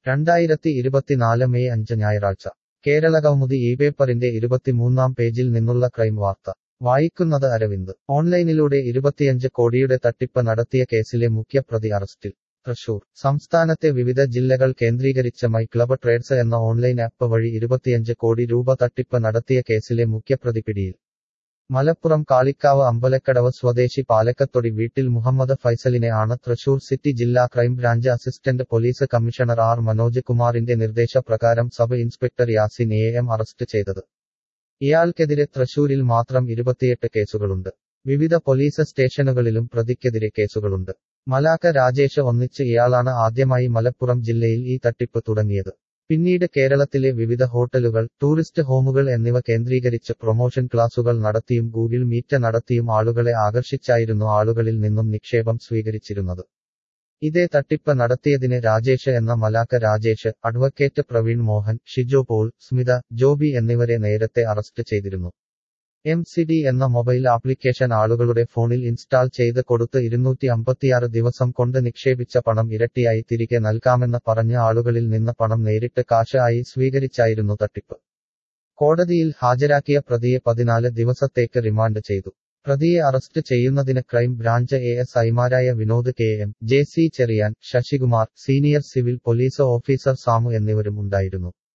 രണ്ടായിരത്തി ഇരുപത്തിനാല് മെയ് അഞ്ച് ഞായറാഴ്ച കേരളകൗമുദി ഈ പേപ്പറിന്റെ ഇരുപത്തിമൂന്നാം പേജിൽ നിന്നുള്ള ക്രൈം വാർത്ത വായിക്കുന്നത് അരവിന്ദ് ഓൺലൈനിലൂടെ ഇരുപത്തിയഞ്ച് കോടിയുടെ തട്ടിപ്പ് നടത്തിയ കേസിലെ മുഖ്യപ്രതി അറസ്റ്റിൽ തൃശൂർ സംസ്ഥാനത്തെ വിവിധ ജില്ലകൾ കേന്ദ്രീകരിച്ച് മൈ ക്ലബ് ട്രേഡ്സ് എന്ന ഓൺലൈൻ ആപ്പ് വഴി ഇരുപത്തിയഞ്ച് കോടി രൂപ തട്ടിപ്പ് നടത്തിയ കേസിലെ മുഖ്യപ്രതി പിടിയിൽ മലപ്പുറം കാളിക്കാവ് അമ്പലക്കടവ് സ്വദേശി പാലക്കത്തൊടി വീട്ടിൽ മുഹമ്മദ് ഫൈസലിനെ ആണ് തൃശൂർ സിറ്റി ജില്ലാ crime branch assistant police commissioner R Manoj കുമാറിന്റെ നിർദ്ദേശപ്രകാരം sub inspector Yasin A M arrest ചെയ്തത് ഇയാൾക്കെതിരെ തൃശൂരിൽ മാത്രം ഇരുപത്തിയെട്ട് കേസുകളുണ്ട് വിവിധ പോലീസ് സ്റ്റേഷനുകളിലും പ്രതിക്കെതിരെ കേസുകളുണ്ട് മലാക്ക രാജേഷ് ഒന്നിച്ച് ഇയാളാണ് ആദ്യമായി മലപ്പുറം ജില്ലയിൽ ഈ തട്ടിപ്പ് തുടങ്ങിയത് പിന്നീട് കേരളത്തിലെ വിവിധ ഹോട്ടലുകൾ ടൂറിസ്റ്റ് ഹോമുകൾ എന്നിവ കേന്ദ്രീകരിച്ച് പ്രൊമോഷൻ ക്ലാസുകൾ നടത്തിയും ഗൂഗിൾ മീറ്റ് നടത്തിയും ആളുകളെ ആകർഷിച്ചായിരുന്നു ആളുകളിൽ നിന്നും നിക്ഷേപം സ്വീകരിച്ചിരുന്നത് ഇതേ തട്ടിപ്പ് നടത്തിയതിന് രാജേഷ് എന്ന മലാക്ക രാജേഷ് അഡ്വക്കേറ്റ് പ്രവീൺ മോഹൻ ഷിജോ പോൾ സ്മിത ജോബി എന്നിവരെ നേരത്തെ അറസ്റ്റ് ചെയ്തിരുന്നു എം സി ഡി എന്ന മൊബൈൽ ആപ്ലിക്കേഷൻ ആളുകളുടെ ഫോണിൽ ഇൻസ്റ്റാൾ ചെയ്ത് കൊടുത്ത് ഇരുന്നൂറ്റി അമ്പത്തിയാറ് ദിവസം കൊണ്ട് നിക്ഷേപിച്ച പണം ഇരട്ടിയായി തിരികെ നൽകാമെന്ന് പറഞ്ഞ ആളുകളിൽ നിന്ന് പണം നേരിട്ട് കാശ് ആയി സ്വീകരിച്ചായിരുന്നു തട്ടിപ്പ് കോടതിയിൽ ഹാജരാക്കിയ പ്രതിയെ പതിനാല് ദിവസത്തേക്ക് റിമാൻഡ് ചെയ്തു പ്രതിയെ അറസ്റ്റ് ചെയ്യുന്നതിന് ക്രൈം ബ്രാഞ്ച് എ എസ് ഐമാരായ Vinod K M J C Cheriyan Sasikumar senior civil police officer Samu എന്നിവരും ഉണ്ടായിരുന്നു